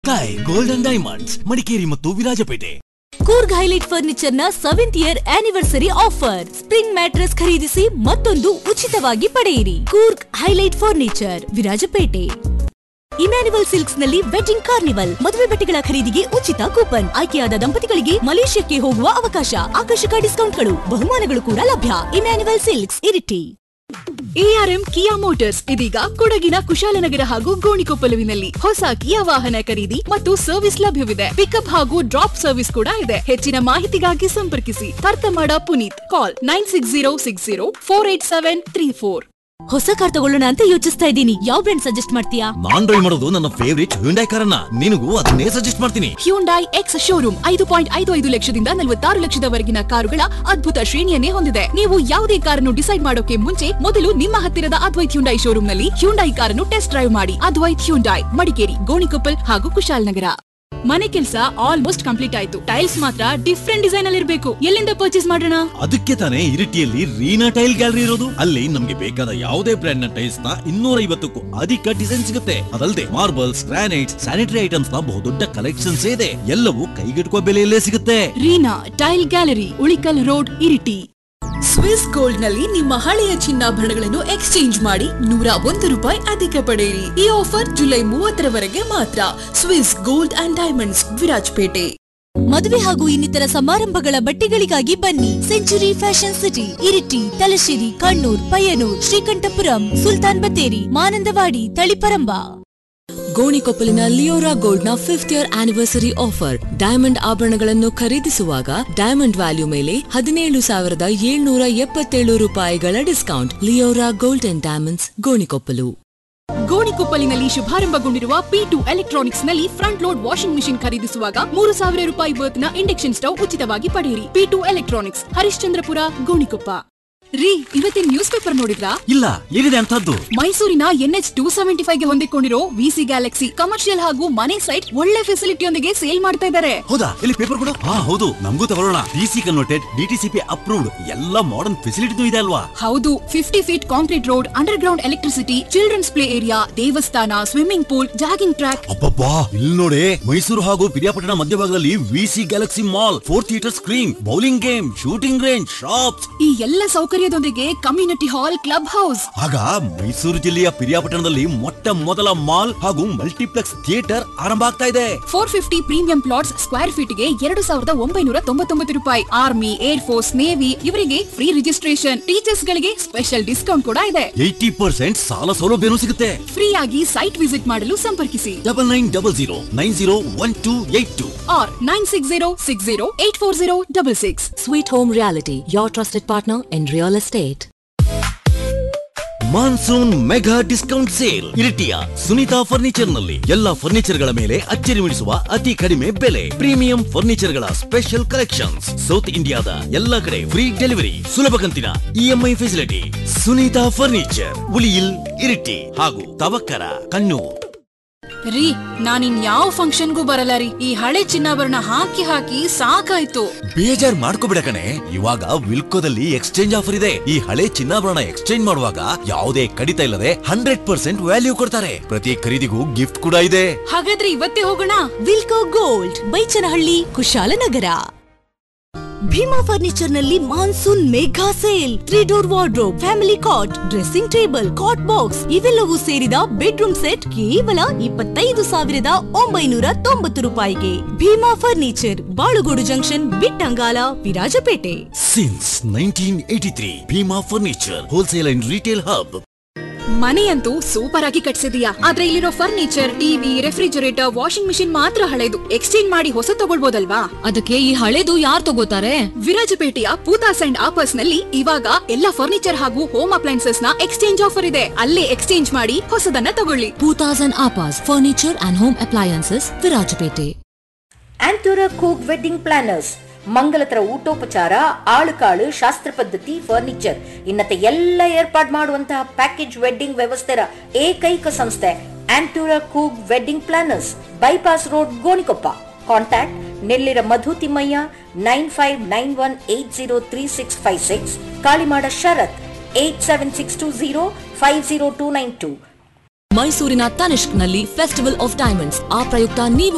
ಕಾಯ್ golden diamonds Madikeri ಮತ್ತು Virajpet Coorg highlight furniture ನ seventh year anniversary offer spring mattress ಖರೀದಿಸಿ ಮತ್ತೊಂದು ಉಚಿತವಾಗಿ ಪಡೆಯಿರಿ Coorg highlight furniture Virajpet Immanuel silks ನಲ್ಲಿ ವೆಡ್ಡಿಂಗ್ ಕಾರ್ನಿವಲ್ ಮದುವೆ ಬಟ್ಟೆಗಳ ಖರೀದಿಗೆ ಉಚಿತ ಕೂಪನ್ ಆಯ್ಕೆಯಾದ ದಂಪತಿಗಳಿಗೆ ಮಲೇಷ್ಯಾಕ್ಕೆ ಹೋಗುವ ಅವಕಾಶ ಆಕರ್ಷಕ ಡಿಸ್ಕೌಂಟ್ಗಳು ಬಹುಮಾನಗಳು ಕೂಡ ಲಭ್ಯ Immanuel silks Iritty ARM Kia motors ಇದೀಗ ಕೊಡಗಿನ ಕುಶಾಲನಗರ ಹಾಗೂ ಗೋಣಿಕೊಪ್ಪಲುವಿನಲ್ಲಿ ಹೊಸ ಕಿಯಾ ವಾಹನ ಖರೀದಿ ಮತ್ತು ಸರ್ವಿಸ್ ಲಭ್ಯವಿದೆ ಪಿಕಪ್ ಹಾಗೂ ಡ್ರಾಪ್ ಸರ್ವಿಸ್ ಕೂಡ ಇದೆ ಹೆಚ್ಚಿನ ಮಾಹಿತಿಗಾಗಿ ಸಂಪರ್ಕಿಸಿ Tharthamada Puneeth call nine six zero six zero four eight seven three four ಹೊಸ ಕಾರ್ ತಗೊಳ್ಳೋಣ ಅಂತ ಯೋಚಿಸ್ತಾ ಇದ್ದೀನಿ ಯಾವ ಬ್ರ್ಯಾಂಡ್ ಸಜೆಸ್ಟ್ ಮಾಡ್ತೀಯಾ ನಾನ್ ಡ್ರೈವ್ ಮಾಡೋದು ನನ್ನ ಫೇವರಿಟ್ ಹ್ಯುಂಡೈ ಕಾರನ್ನ ನಿನಗೂ ಅದನ್ನೇ ಸಜೆಸ್ಟ್ ಮಾಡ್ತೀನಿ ಹ್ಯೂಂಡೈ ಎಕ್ಸ್ ಶೋರೂಮ್ ಐದು ಪಾಯಿಂಟ್ ಐದು ಐದು ಲಕ್ಷದಿಂದ ನಲವತ್ತಾರು ಲಕ್ಷದವರೆಗಿನ ಕಾರುಗಳ ಅದ್ಭುತ ಶ್ರೇಣಿಯನ್ನೇ ಹೊಂದಿದೆ ನೀವು ಯಾವುದೇ ಕಾರನ್ನು ಡಿಸೈಡ್ ಮಾಡೋಕೆ ಮುಂಚೆ ಮೊದಲು ನಿಮ್ಮ ಹತ್ತಿರದ ಅದ್ವೈತ್ ಹ್ಯುಂಡೈ ಶೋರೂಮ್ನಲ್ಲಿ ಹ್ಯುಂಡೈ ಕಾರನ್ನು ಟೆಸ್ಟ್ ಡ್ರೈವ್ ಮಾಡಿ ಅದ್ವೈತ್ ಹ್ಯುಂಡೈ ಮಡಿಕೇರಿ ಗೋಣಿಕೊಪ್ಪಲ್ ಹಾಗೂ ಕುಶಾಲನಗರ ಮನೆ ಕೆಲಸ ಆಲ್ಮೋಸ್ಟ್ ಕಂಪ್ಲೀಟ್ ಆಯ್ತು ಟೈಲ್ಸ್ ಮಾತ್ರ ಡಿಫ್ರೆಂಟ್ ಡಿಸೈನ್ ಅಲ್ಲಿ ಇರಬೇಕು ಎಲ್ಲಿಂದ ಪರ್ಚೇಸ್ ಮಾಡೋಣ ಅದಕ್ಕೆ ತಾನೇ ಇರಿಟಿಯಲ್ಲಿ ರೀನಾ ಟೈಲ್ ಗ್ಯಾಲರಿ ಇರೋದು ಅಲ್ಲಿ ನಮ್ಗೆ ಬೇಕಾದ ಯಾವುದೇ ಬ್ರ್ಯಾಂಡ್ ನ ಟೈಲ್ಸ್ ನ ಇನ್ನೂರ ಐವತ್ತಕ್ಕೂ ಅಧಿಕ ಡಿಸೈನ್ ಸಿಗುತ್ತೆ ಅದಲ್ಲದೆ ಮಾರ್ಬಲ್ಸ್ ಗ್ರಾನೈಟ್ಸ್ ಸ್ಯಾನಿಟರಿ ಐಟಮ್ಸ್ ನ ಬಹುದೊಡ್ಡ ಕಲೆಕ್ಷನ್ಸ್ ಇದೆ ಎಲ್ಲವೂ ಕೈಗೆಟುಕುವ ಬೆಲೆಯಲ್ಲೇ ಸಿಗುತ್ತೆ Reena tile gallery Ulikkal road Iritty Swiss gold ನಲ್ಲಿ ನಿಮ್ಮ ಹಳೆಯ ಚಿನ್ನಾಭರಣಗಳನ್ನು ಎಕ್ಸ್ಚೇಂಜ್ ಮಾಡಿ ನೂರ ಒಂದು ರೂಪಾಯಿ ಅಧಿಕ ಪಡೆಯಿರಿ ಈ ಆಫರ್ ಜುಲೈ ಮೂವತ್ತರವರೆಗೆ ಮಾತ್ರ Swiss gold and diamonds Virajpet ಮದುವೆ ಹಾಗೂ ಇನ್ನಿತರ ಸಮಾರಂಭಗಳ ಬಟ್ಟೆಗಳಿಗಾಗಿ ಬನ್ನಿ century fashion city Iritty Thalassery Kannur Payyanur Sreekandapuram Sultan Bathery Mananthavady Taliparamba ಗೋಣಿಕೊಪ್ಪಲಿನ ಲಿಯೋರಾ ಗೋಲ್ಡ್ ನ fifth year anniversary offer diamond ಆಭರಣಗಳನ್ನು ಖರೀದಿಸುವಾಗ ಡೈಮಂಡ್ ವ್ಯಾಲ್ಯೂ ಮೇಲೆ ಹದಿನೇಳು ಸಾವಿರದ ಏಳ್ನೂರ ಎಪ್ಪತ್ತೇಳು ರೂಪಾಯಿಗಳ discount Leora gold and diamonds Gonikoppalu ಗೋಣಿಕೊಪ್ಪಲಿನಲ್ಲಿ ಶುಭಾರಂಭಗೊಂಡಿರುವ ಪಿ ಟು ಎಲೆಕ್ಟ್ರಾನಿಕ್ಸ್ ನಲ್ಲಿ ಫ್ರಂಟ್ ಲೋಡ್ ವಾಷಿಂಗ್ ಮಿಷಿನ್ ಖರೀದಿಸುವಾಗ ಮೂರು ಸಾವಿರ ರೂಪಾಯಿ ವರ್ತ್ ನ ಇಂಡಕ್ಷನ್ ಸ್ಟವ್ ಉಚಿತವಾಗಿ ಪಡೆಯಿರಿ P two electronics Harishchandrapura Gonikoppa ರೀ ಇವತ್ತಿನ ನ್ಯೂಸ್ ಪೇಪರ್ ನೋಡಿದ್ರಾ ಇಲ್ಲ ಏನಿದೆ ಅಂತದ್ದು ಮೈಸೂರಿನ ಎನ್ಎಚ್ ಟೂ ಸೆವೆಂಟಿ ಫೈವ್ ಗೆ ಹೊಂದಿಕೊಂಡಿರೋ ವಿಸಿ ಗ್ಯಾಲಕ್ಸಿ ಕಮರ್ಷಿಯಲ್ ಹಾಗೂ ಮನೆ ಸೈಟ್ ಒಳ್ಳೆ ಫೆಸಿಲಿಟಿಯೊಂದಿಗೆ ಸೇಲ್ ಮಾಡ್ತಾ ಇದ್ದಾರೆ ಹೌದಾ ಇಲ್ಲಿ ಪೇಪರ್ ಕೊಡು ಹಾ ಹೌದು ನಮಗೂ ತಗೊಳ್ಳೋಣ ಡಿಸಿ ಕನ್ವರ್ಟೆಡ್ ಡಿಟಿಸಿಪಿ ಅಪ್ರೂವ್ಡ್ ಎಲ್ಲ ಮಾಡರ್ನ್ ಫೆಸಿಲಿಟಿನೂ ಇದೆ ಅಲ್ವಾ ಹೌದು fifty feet concrete road underground electricity children's play area ದೇವಸ್ಥಾನ ಸ್ವಿಮ್ಮಿಂಗ್ ಪೂಲ್ ಜಾಗಿಂಗ್ ಟ್ರ್ಯಾಕ್ ಅಬ್ಬಬ್ಬಾ ಇಲ್ಲಿ ನೋಡಿ ಮೈಸೂರು ಹಾಗೂ ಪಿರಿಯಾಪಟ್ಟಣ ಮಧ್ಯಭಾಗದಲ್ಲಿ VC galaxy mall four theatre screen bowling game shooting range shops ಈ ಎಲ್ಲ ಸೌಕರ್ಯದೊಂದಿಗೆ ಕಮ್ಯುನಿಟಿ ಹಾಲ್ ಕ್ಲಬ್ ಹೌಸ್ ಆಗ ಮೈಸೂರು ಜಿಲ್ಲೆಯ ಪಿರಿಯಾಪಟ್ಟಣದಲ್ಲಿ ಮೊಟ್ಟ ಮೊದಲ ಮಾಲ್ ಹಾಗೂ ಮಲ್ಟಿಪ್ಲೆಕ್ಸ್ ಥಿಯೇಟರ್ ಆರಂಭ ಆಗ್ತಾ ಇದೆ four fifty premium plots square feet ಗೆ ಎರಡು ಸಾವಿರದ ಒಂಬೈನೂರ ತೊಂಬತ್ತೊಂಬತ್ತು ರೂಪಾಯಿ ಆರ್ಮಿ ಏರ್ ಫೋರ್ಸ್ ನೇವಿ ಇವರಿಗೆ ಫ್ರೀ ರಿಜಿಸ್ಟ್ರೇಷನ್ ಟೀಚರ್ಸ್ ಗಳಿಗೆ ಸ್ಪೆಷಲ್ ಡಿಸ್ಕೌಂಟ್ ಕೂಡ ಇದೆ ಏಯ್ಟಿ ಪರ್ಸೆಂಟ್ ಸಾಲ ಸೌಲಭ್ಯನೂ ಸಿಗುತ್ತೆ ಫ್ರೀ ಆಗಿ ಸೈಟ್ ವಿಸಿಟ್ ಮಾಡಲು ಸಂಪರ್ಕಿಸಿ double nine double zero nine zero one two eight two or 9606084066. Sweet home reality your trusted partner in real estate monsoon mega discount sale ಇರಿಟಿಯ Sunitha furniture ನಲ್ಲಿ ಎಲ್ಲಾ ಫರ್ನಿಚರ್ ಗಳ ಮೇಲೆ ಅಚ್ಚರಿ ಮೂಡಿಸುವ ಅತಿ ಕಡಿಮೆ ಬೆಲೆ ಪ್ರೀಮಿಯಂ ಫರ್ನಿಚರ್ ಗಳ ಸ್ಪೆಷಲ್ ಕಲೆಕ್ಷನ್ಸ್ ಸೌತ್ ಇಂಡಿಯಾದ ಎಲ್ಲಾ ಕಡೆ ಫ್ರೀ ಡೆಲಿವರಿ ಸುಲಭ ಕಂತಿನ EMI facility Sunitha furniture Uliyil Iritty ಹಾಗೂ ತವಕ್ಕರ ಕಣ್ಣೂರ್ ರೀ ನಾನಿನ್ ಯಾವ ಫಂಕ್ಷನ್ಗೂ ಬರಲ್ಲ ರೀ ಈ ಹಳೆ ಚಿನ್ನಾಭರಣ ಹಾಕಿ ಹಾಕಿ ಸಾಕಾಯ್ತು ಬೇಜಾರ್ ಮಾಡ್ಕೋಬಿಡ ಕಣೆ ಇವಾಗ ವಿಲ್ಕೋದಲ್ಲಿ ಎಕ್ಸ್ಚೇಂಜ್ ಆಫರ್ ಇದೆ ಈ ಹಳೆ ಚಿನ್ನಾಭರಣ ಎಕ್ಸ್ಚೇಂಜ್ ಮಾಡುವಾಗ ಯಾವುದೇ ಕಡಿತ ಇಲ್ಲದೆ ಹಂಡ್ರೆಡ್ ಪರ್ಸೆಂಟ್ ವ್ಯಾಲ್ಯೂ ಕೊಡ್ತಾರೆ ಪ್ರತಿ ಖರೀದಿಗೂ ಗಿಫ್ಟ್ ಕೂಡ ಇದೆ ಹಾಗಾದ್ರೆ ಇವತ್ತೇ ಹೋಗೋಣ Wilco gold Baichanahalli Kushalnagar Bhima furniture ನಲ್ಲಿ monsoon mega sale three door wardrobe family cot dressing table cot box ಇವೆಲ್ಲವೂ ಸೇರಿದ ಬೆಡ್ರೂಮ್ ಸೆಟ್ ಕೇವಲ ಇಪ್ಪತ್ತೈದು ಸಾವಿರದ ಒಂಬೈನೂರ ತೊಂಬತ್ತು ರೂಪಾಯಿಗೆ Bhima furniture Balugodu junction Bittangala Virajpet since nineteen eighty three Bhima furniture wholesale and retail hub ಮನೆಯಂತೂ ಸೂಪರ್ ಆಗಿ ಕಟ್ಸಿದೀಯಾ ಆದ್ರೆ ಇಲ್ಲಿರೋ furniture TV refrigerator washing machine ಮಾತ್ರ ಹಳೆದು ಎಕ್ಸ್ಚೇಂಜ್ ಮಾಡಿ ಹೊಸ ತಗೊಳ್ಬೋದಲ್ವಾ ಅದಕ್ಕೆ ಈ ಹಳೇದು ಯಾರು ತಗೋತಾರೆ ವಿರಾಜಪೇಟೆಯ ಪೂತಾಸ್ ಅಂಡ್ ಆಪರ್ಸ್ ನಲ್ಲಿ ಇವಾಗ ಎಲ್ಲ ಫರ್ನಿಚರ್ ಹಾಗೂ ಹೋಮ್ ಅಪ್ಲೈನ್ಸಸ್ ನ ಎಕ್ಸ್ಚೇಂಜ್ ಆಫರ್ ಇದೆ ಅಲ್ಲೇ ಎಕ್ಸ್ಚೇಂಜ್ ಮಾಡಿ ಹೊಸದನ್ನ ತಗೊಳ್ಳಿ ಟೂ ತೌಸಂಡ್ ಆಪಾಸ್ furniture and home appliances Virajpet Antura ಕೂಕ್ ವೆಡ್ಡಿಂಗ್ ಪ್ಲಾನರ್ಸ್ ಮಂಗಲತರ ಊಟೋಪಚಾರ ಆಳುಕಾಳು ಶಾಸ್ತ್ರ ಪದ್ಧತಿ ಫರ್ನಿಚರ್ ಇನ್ನತೆ ಎಲ್ಲ ಏರ್ಪಾಡು ಮಾಡುವಂತಹ ಪ್ಯಾಕೇಜ್ ವೆಡ್ಡಿಂಗ್ ವ್ಯವಸ್ಥೆಯ ಏಕೈಕ ಸಂಸ್ಥೆ ಆಂಟೂರ ಕೂಗ್ wedding planners bypass road Gonikoppa contact Nellira Madhu Thimmaiah nine five nine one eight zero three six five six Kalimada Sharath eight seven six two zero five zero two nine two ಮೈಸೂರಿನ ತನಿಷ್ಕ್ ನಲ್ಲಿ ಫೆಸ್ಟಿವಲ್ ಆಫ್ ಡೈಮಂಡ್ಸ್ ಆ ಪ್ರಯುಕ್ತ ನೀವು